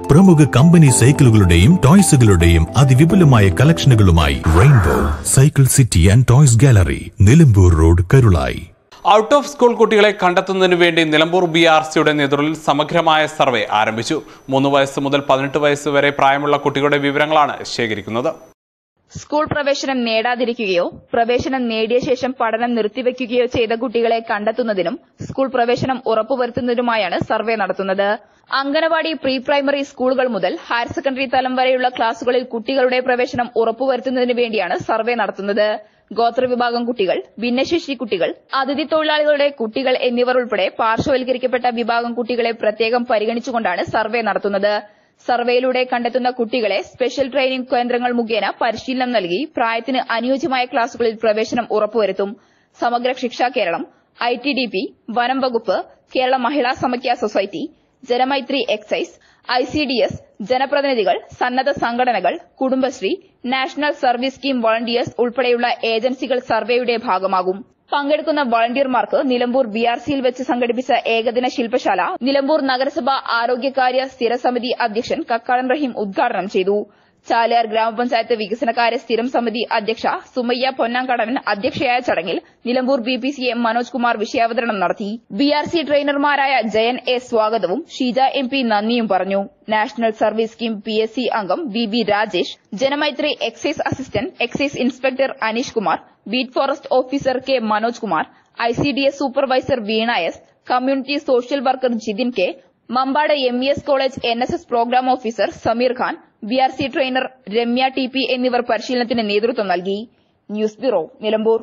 പ്രമുഖ കമ്പനി സൈക്കിളുകളുടെയും ടോയ്സുകളുടെയും അതിവിപുലമായ കളക്ഷനുകളുമായി Rainbow Cycle City and Toys Gallery Nilambur road Karulayi out of school കുട്ടികളെ കണ്ടെത്തുന്നതിന് വേണ്ടി നിലമ്പൂർ ബി ആർ സിയുടെ നേതൃത്വത്തിൽ സമഗ്രമായ സർവേ ആരംഭിച്ചു മൂന്ന് വയസ്സ് മുതൽ പതിനെട്ട് വയസ്സ് വരെ പ്രായമുള്ള കുട്ടികളുടെ വിവരങ്ങളാണ് ശേഖരിക്കുന്നത് സ്കൂൾ പ്രവേശനം നേടാതിരിക്കുകയോ പ്രവേശനം നേടിയ ശേഷം പഠനം നിർത്തിവെക്കുകയോ ചെയ്ത കുട്ടികളെ കണ്ടെത്തുന്നതിനും സ്കൂൾ പ്രവേശനം ഉറപ്പുവരുത്തുന്നതിനുമായാണ് സർവേ നടത്തുന്നത് അംഗനവാടി പ്രീ പ്രൈമറി സ്കൂളുകൾ മുതൽ ഹയർ സെക്കൻഡറി തലം വരെയുള്ള ക്ലാസുകളിൽ കുട്ടികളുടെ പ്രവേശനം ഉറപ്പുവരുത്തുന്നതിന് വേണ്ടിയാണ് സർവേ നടത്തുന്നത് ഗോത്രവിഭാഗം കുട്ടികൾ ഭിന്നശേഷി കുട്ടികൾ അതിഥി തൊഴിലാളികളുടെ കുട്ടികൾ എന്നിവർ ഉൾപ്പെടെ പാർശ്വവൽക്കരിക്കപ്പെട്ട വിഭാഗം കുട്ടികളെ പ്രത്യേകം പരിഗണിച്ചുകൊണ്ടാണ് സർവേ നടത്തുന്നത് സർവേയിലൂടെ കണ്ടെത്തുന്ന കുട്ടികളെ സ്പെഷ്യൽ ട്രെയിനിംഗ് കേന്ദ്രങ്ങൾ മുഖേന പരിശീലനം നൽകി പ്രായത്തിന് അനുയോജ്യമായ ക്ലാസുകളിൽ പ്രവേശനം ഉറപ്പുവരുത്തും Samagra Shiksha Keralam I T D P വനം വകുപ്പ് Kerala Mahila Samakhya society Janamaithri excise I C D S ജനപ്രതിനിധികൾ സന്നദ്ധ സംഘടനകൾ Kudumbashree national service scheme volunteers ഉൾപ്പെടെയുള്ള ഏജൻസികൾ സർവേയുടെ ഭാഗമാകും പങ്കെടുക്കുന്ന വളണ്ടിയർമാർക്ക് നിലമ്പൂർ ബി ആർ സിയിൽ വെച്ച് സംഘടിപ്പിച്ച ഏകദിന ശില്പശാല നിലമ്പൂർ നഗരസഭ ആരോഗ്യകാര്യ സ്ഥിരസമിതി അധ്യക്ഷൻ കക്കാടൻ റഹീം ഉദ്ഘാടനം ചെയ്തു ചാലിയാർ ഗ്രാമപഞ്ചായത്ത് വികസനകാര്യ സ്ഥിരം സമിതി അധ്യക്ഷ സുമയ്യ പൊന്നാങ്കടവൻ അധ്യക്ഷയായ ചടങ്ങിൽ Nilambur B P C M Manoj Kumar വിഷയാവതരണം നടത്തി ബി ആർ സി ട്രെയിനർമാരായ ജയൻ എ സ്വാഗതവും ഷീജ എം പി നന്ദിയും പറഞ്ഞു national service scheme P S C അംഗം V B Rajesh Janamaithri excise assistant excise inspector Aneesh Kumar beat forest officer K Manoj Kumar I C D S supervisor Veena S community social worker Jithin K Mampad M E S college N S S programme officer Sameer Khan B R C trainer Ramya T P എന്നിവർ പരിശീലനത്തിന് നേതൃത്വം നൽകി news bureau Nilambur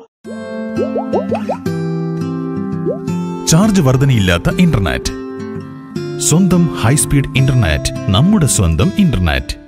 charge വർധനയില്ലാത്ത internet സ്വന്തം high speed internet നമ്മുടെ സ്വന്തം internet